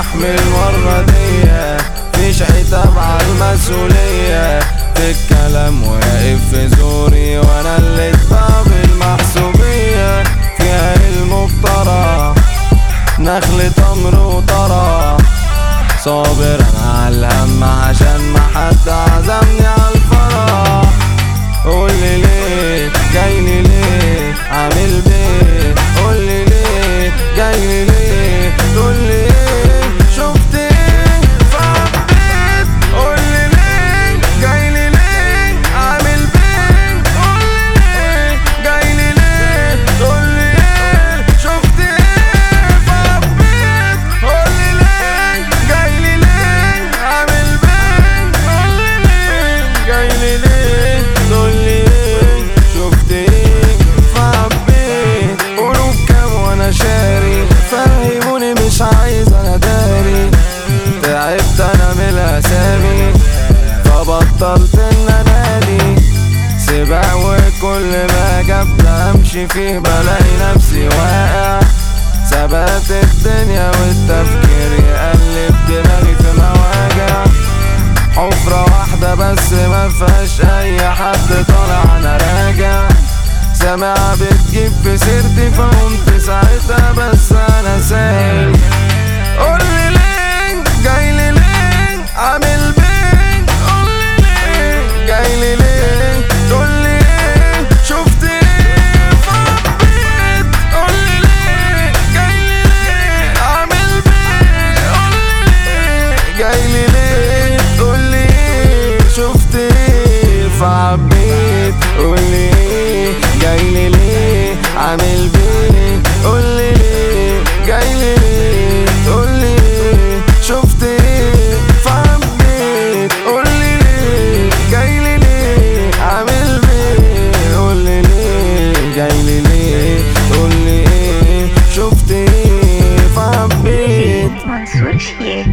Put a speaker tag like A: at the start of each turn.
A: استحمل مرة دي فيش عتاب على المسؤولية في الكلام واقف في زوري وانا اللي اتبع بالمحسوبية فيها المبترى نخل تمر وطرى صابر انا على الهم عشان ما حد عزمني على الفرح قولي ليه جايلي ليه عامل بيه قولي ليه جايلي ليه تقولي ايه شفت ايه فحبيت قولي ليه جايلي ليه عامل بيه قولي ليه جايلي ليه تقولي ايه شفت ايه فحبيت قولي ليه جايلي ليه عامل بيه قولي ليه جايلي ليه تقولي ايه شفت ايه فحبيت قولوا بكام وانا شاري فهموني مش عايز انا داري تعبت انا من الاسامي فبطلت ان انادي سباق وكل ما جبت امشي فيه بلاقي نفسي واقع ثبات الدنيا والتفكير يقلب دماغي في مواجع حفرة واحدة بس ما فيهاش أي حد طالع أنا راجع سامع بتجيب في سيرتي فقمت ساعتها بس أنا سايق قولي ليه جايلي ليه عامل بيه قولي ليه جايلي ليه تقولي ايه شفت ايه فحبيت قولي ليه جايلي ليه عامل بيه قولي ليه جايلي ليه تقولي ايه شفت ايه فحبيت قولي ايه جايلي ليه عامل بيه قولي ليه جايلي ليه تقولي ايه شفت ايه فحبيت قولي ليه جايلي ليه عامل بيه قولي ليه جايلي ليه تقولي ايه شفت ايه فحبيت
B: منصور شيخ